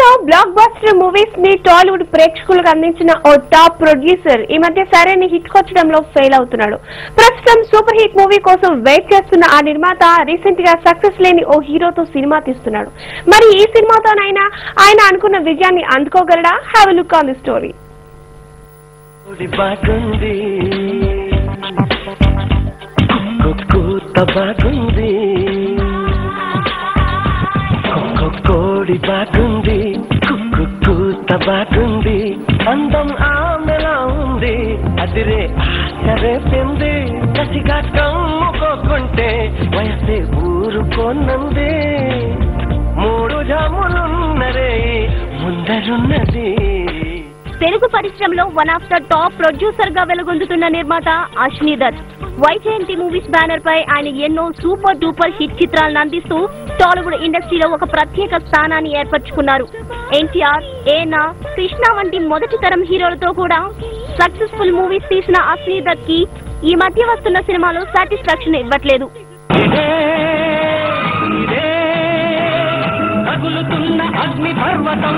ఎన్నో block buster movies ని టాలీవుడ్ ప్రేక్షకులకు అందించిన ఓ టాప్ ప్రొడ్యూసర్ ఈ మధ్య సరైన హిట్ కొట్టడంలో ఫెయిల్ అవుతున్నాడు ప్రస్తుతం సూపర్ హిట్ మూవీ కోసం వెయిట్ చేస్తున్న ఆ నిర్మాత రీసెంట్ గా సక్సెస్ లేని ఓ హీరోతో సినిమా తీస్తున్నాడు మరి ఈ సినిమాతోనైనా ఆయన అనుకున్న విజయాన్ని అందుకోగలడా have look on the story కోడి బాగుంది కూత బాగుంది కుక్కు కోడి బాగుంది కుక్కు కూత బాగుంది అందం ఆమెలా ఉంది అదిరే ఆశరేపింది కసిగా కమ్ముకోకుంటే వయసే ఊరుకోనంది మూడు జాములున్నరే ముందరున్నది తెలుగు పరిశ్రమలో one of the top producer గా వెలుగొందుతున్న నిర్మాత అశ్ని దత్ వైజయంతి మూవీస్ బ్యానర్ పై ఆయన ఎన్నో సూపర్ డూపర్ హిట్ చిత్రాలను అందిస్తూ టాలీవుడ్ ఇండస్ట్రీలో ఒక ప్రత్యేక స్థానాన్ని ఏర్పరచుకున్నారు ఎన్టీఆర్ ఏనా కృష్ణ వంటి మొదటి తరం హీరోలతో కూడా సక్సెస్ఫుల్ మూవీస్ తీసిన అశ్ని దత్ కి ఈ మధ్య వస్తున్న సినిమాలో సాటిస్ఫాక్షన్ ఇవ్వట్లేదు ఇదే ఇదే తగులుతున్న అగ్ని పర్వతం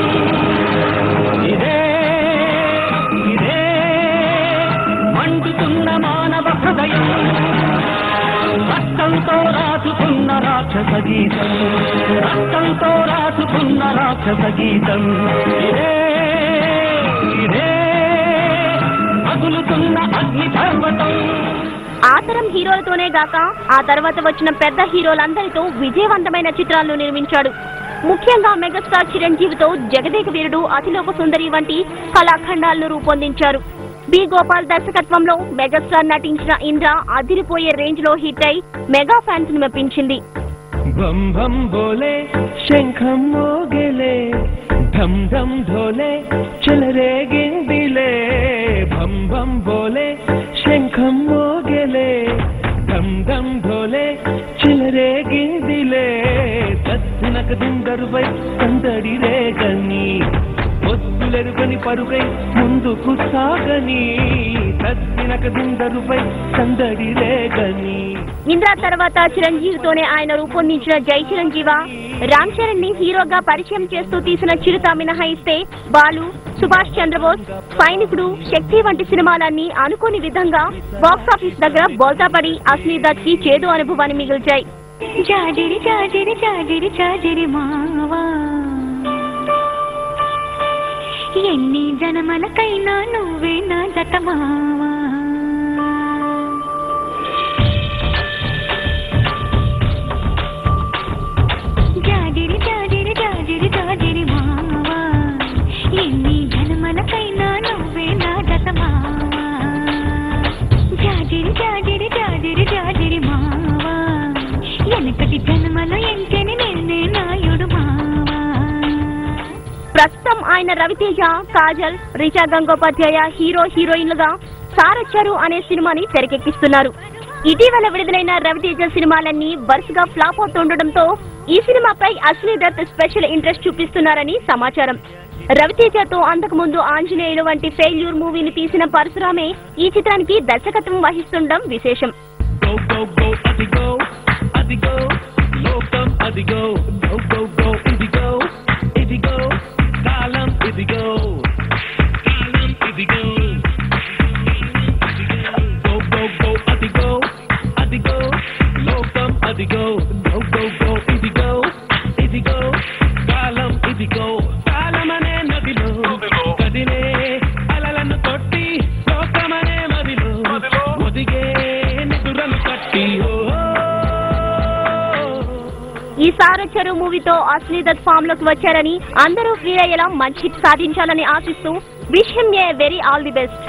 ఇదే ఇదే మండుతున్న మానవ హృదయం రక్తంతో రాసుకున్న రాక్షస గీతం రక్తంతో రాసుకున్న రాక్షస గీతం ఇదే ఇదే తగులుతున్న అగ్ని పర్వతం ఆ తరం హీరోలతోనే గాక ఆ తర్వాత వచ్చిన పెద్ద హీరోలందరితో విజయవంతమైన చిత్రాలను నిర్మించాడు ముఖ్యంగా మెగాస్టార్ చిరంజీవితో జగదేక వీరుడు అతిలోక సుందరి వంటి కళాఖండాలను రూపొందించారు బి గోపాల్ దర్శకత్వంలో మెగాస్టార్ నటించిన ఇంద్ర అదిరిపోయే రేంజ్ లో హిట్ అయి మెగా ఫ్యాన్స్ ని మెప్పించింది బం బం బోలే శంఖం మోగెలే ఢం ఢం ఢోలే చెలరేగిందిలే భం భం బోలే శంఖం మోగెలే ఢం ఢం ఢోలే చెలరేగిందిలే తత్తునక దిందరుపై సందడి రేగని పొద్దులెరుగని పరుగై ముందుకు సాగని తత్తినక దిందరుపై సందడి రేగని ఇంద్ర తర్వాత చిరంజీవితోనే ఆయన రూపొందించిన జై చిరంజీవ రామ్ చరణ్ ని హీరోగా పరిచయం చేస్తూ తీసిన చిరుత మినహాయిస్తే బాలు సుభాష్ చంద్రబోస్ సైనికుడు శక్తి వంటి సినిమాలన్నీ అనుకోని విధంగా బాక్సాఫీస్ దగ్గర బోల్తాపడి అశ్ని దత్ కి చేదు అనుభవాన్ని మిగిల్చాయి జాజిరి జాజిరి జాజిరి జాజిరి మావా ఎన్ని జనమలకైనా నువ్వే నా జత మావా జాజిరి జాజిరి జాజిరి జాజిరి మావా ఎన్ని జనమలకైనా నువ్వే నా జత మావా జాజిరి జాజిరి జాజిరి జాజిరి మావా వెనకటి జన్మలో ఎంకెని నిన్నే నాయుడు మావా ప్రస్తుతం ఆయన రవితేజ కాజల్ రిచా గంగోపాధ్యాయ హీరో హీరోయిన్లుగా సారచ్చరు అనే సినిమాని తెరకెక్కిస్తున్నారు ఇటీవల విడుదలైన రవితేజ సినిమాలన్నీ వరుసగా ఫ్లాప్ అవుతుండటంతో ఈ సినిమాపై అశ్విని దత్ స్పెషల్ ఇంట్రెస్ట్ చూపిస్తున్నారని సమాచారం రవితేజతో అంతకు ముందు ఆంజనేయులు వంటి ఫెయిల్యూర్ మూవీని తీసిన పరశురామే ఈ చిత్రానికి దర్శకత్వం వహిస్తుండడం విశేషం go go go adigo adigo లోకం అదిగో go go go ఇదిగో ఇదిగో కాలం ఇదిగో కాలం ఇదిగో go go go అదిగో అదిగో లోకం అదిగో go go go ఇదిగో ఇదిగో కాలం ఇదిగో కాలమనే నదిలో కదిలే అలలను కొట్టి లోకమనే మదిలో ఒదిగే నిదురలు కట్టి ఓ ఈ సారచ్చరు మూవీతో అశ్విని దత్ ఫామ్ లోకి వచ్చారని అందరూ ఫీల్ అయ్యేలా మంచి హిట్ సాధించాలని ఆశిస్తూ wish him a very all the best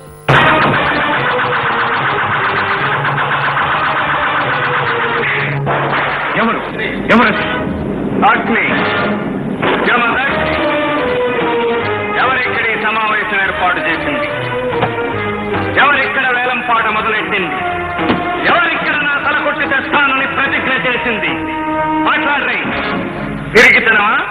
ఎవరు ఎవరు అగ్ని జమదగ్ని ఎవరిక్కడ ఈ సమావేశం ఏర్పాటు చేసింది ఎవరిక్కడ వేలం పాట మొదలెట్టింది ఎవరిక్కడ నా తల కొట్టి తెస్తానని ప్రతిజ్ఞ చేసింది మాట్లాడరే తిరిగితనమా